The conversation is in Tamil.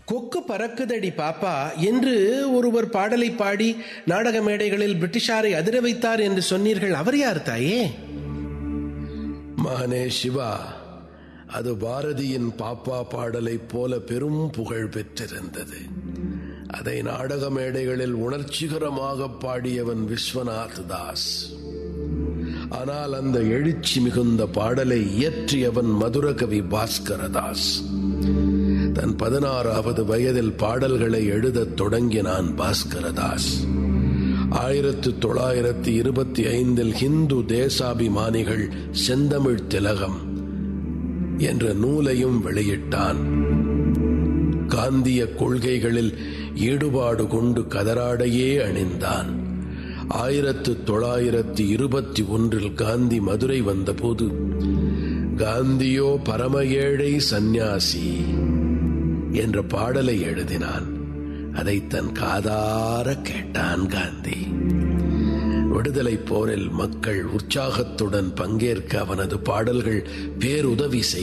கொக்கு பறக்குதடி பாப்பா என்று ஒருவர் பாடலை பாடி நாடக மேடைகளில் பிரிட்டிஷாரை அதிர வைத்தார் என்று சொன்னீர்கள் அவர் யார் தாயே மகனே சிவா அது பாரதியின் பாப்பா பாடலைப் போல பெரும் புகழ் பெற்றிருந்தது அதை நாடக மேடைகளில் உணர்ச்சிகரமாக பாடியவன் விஸ்வநாத் தாஸ் ஆனால் அந்த எழுச்சி மிகுந்த பாடலை இயற்றியவன் மதுரகவி பாஸ்கரதாஸ் தன் பதினாறாவது வயதில் பாடல்களை எழுதத் தொடங்கினான் பாஸ்கரதாஸ் ஆயிரத்து தொள்ளாயிரத்தி இருபத்தி ஐந்தில் ஹிந்து தேசாபிமானிகள் செந்தமிழ் திலகம் என்ற நூலையும் வெளியிட்டான் காந்திய கொள்கைகளில் ஈடுபாடு கொண்டு கதராடையே அணிந்தான் ஆயிரத்து தொள்ளாயிரத்தி இருபத்தி ஒன்றில் காந்தி மதுரை வந்தபோது காந்தியோ பரம ஏழை சந்நியாசி என்ற பாடலை எழுதினான் அதை தன் காதார கேட்டான் காந்தி விடுதலை போரில் மக்கள் உற்சாகத்துடன் பங்கேற்க அவனது பாடல்கள் பேருதவி செய்தன